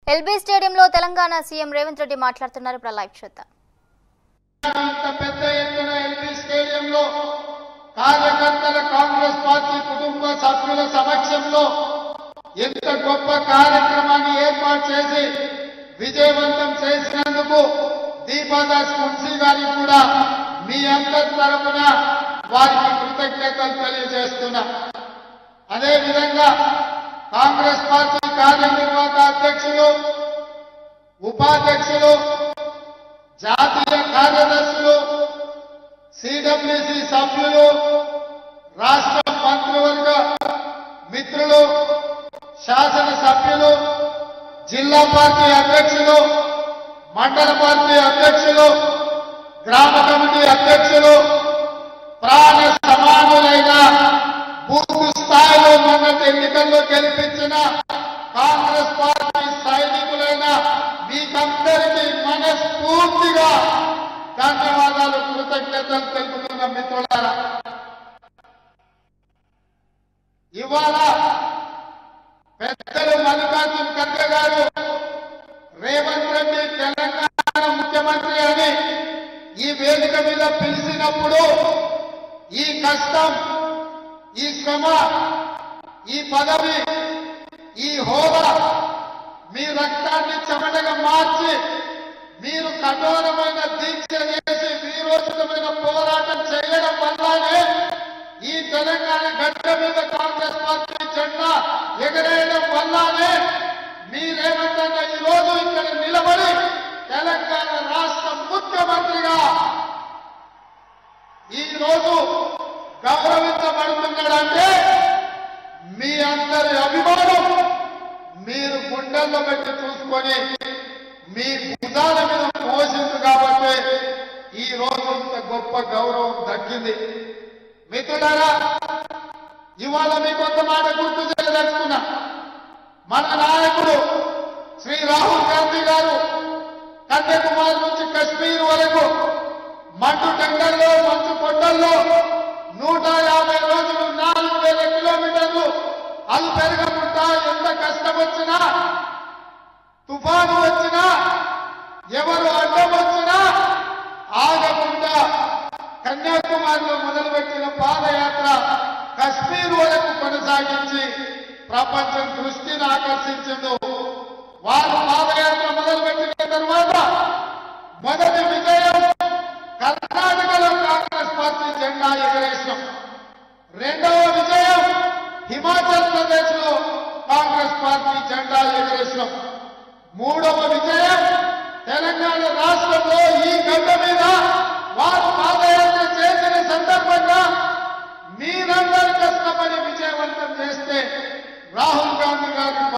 LB స్టేడియంలో Telangana CM Revanth Reddy మాట్లాడుతున్నారు ఇప్పుడు లైవ్ చూద్దాం ఇంత పెద్ద ఎత్తున ఎల్బీ స్టేడియంలో కార్యకర్తల కాంగ్రెస్ పార్టీ కుటుంబ సభ్యుల సమక్షంలో ఎంత గొప్ప కార్యక్రమాన్ని ఏర్పాటు చేసి విజయవంతం చేసినందుకు దీపాదాస్ మున్సీ గారికి కూడా మీ అందరి తరపున వారికి కృతజ్ఞతలు తెలియజేస్తున్నా అదేవిధంగా కాంగ్రెస్ పార్టీ కార్యనిర్వాహక అధ్యక్షులు ఉపాధ్యక్షులు జాతీయ కార్యదర్శులు సిడబ్ల్యూసి సభ్యులు రాష్ట్ర మంత్రివర్గ మిత్రులు శాసన సభ్యులు జిల్లా పార్టీ అధ్యక్షులు మండల పార్టీ అధ్యక్షులు గ్రామ కమిటీ అధ్యక్షులు ప్రాణ సమానులైన బూత్ స్థాయిలో మొన్నటి ఎన్నికల్లో గెలిపించిన కాంగ్రెస్ పార్టీ సైనికులైన మీకందరికీ మనస్ఫూర్తిగా ధన్యవాదాలు కృతజ్ఞతలు తెలుపుతున్న మిత్రులారా ఇవాళ పెద్దలు మల్లికార్జున ఖర్గే గారు రేవంత్ రెడ్డి తెలంగాణ ముఖ్యమంత్రి అని ఈ వేదిక మీద పిలిచినప్పుడు ఈ కష్టం ఈ శ్రమ ఈ పదవి ఈ హోదా మీ రక్తాన్ని చెమటగా మార్చి మీరు కఠోరమైన దీక్ష చేసి వీరోచితమైన పోరాటం చేయడం వల్లనే ఈ తెలంగాణ గడ్డ మీద కాంగ్రెస్ పార్టీ జెండా ఎగరేయడం వల్లనే మీరేమంటే ఈ రోజు ఇక్కడ నిలబడి తెలంగాణ రాష్ట్ర ముఖ్యమంత్రిగా ఈ రోజు గౌరవించబడుతున్నాడంటే మీ అందరి అభిమానం మీరు గుండెల్లో పెట్టి చూసుకొని మీ భుజాల మీద మోసింది కాబట్టి ఈ రోజు ఇంత గొప్ప గౌరవం దక్కింది మిత్రులారా ఇవాళ మీకు ఒక మాట గుర్తు చేయదలుచుకున్నా మన నాయకుడు శ్రీ రాహుల్ గాంధీ గారు కన్యాకుమారి నుంచి కశ్మీర్ వరకు మంచు టెండర్లో మంచు కొండల్లో నూట యాభై రోజులు నాలుగు వేల కిలోమీటర్లు అది పెరగకుండా ఎంత కష్టం వచ్చినా తుఫాను వచ్చినా ఎవరు అడ్డం వచ్చినా ఆగకుండా కన్యాకుమారిలో మొదలుపెట్టిన పాదయాత్ర కశ్మీర్ వరకు కొనసాగించి ప్రపంచం దృష్టిని ఆకర్షించింది వారు పాదయాత్ర మొదలుపెట్టిన తర్వాత మొదటి విజయం కర్ణాటకలో కాంగ్రెస్ పార్టీ జెండా ఎగరేసినాం రెండవ విజయం హిమాచల్ ప్రదేశ్ లో కాంగ్రెస్ పార్టీ జెండా ఎగరేసినాం మూడవ విజయం తెలంగాణ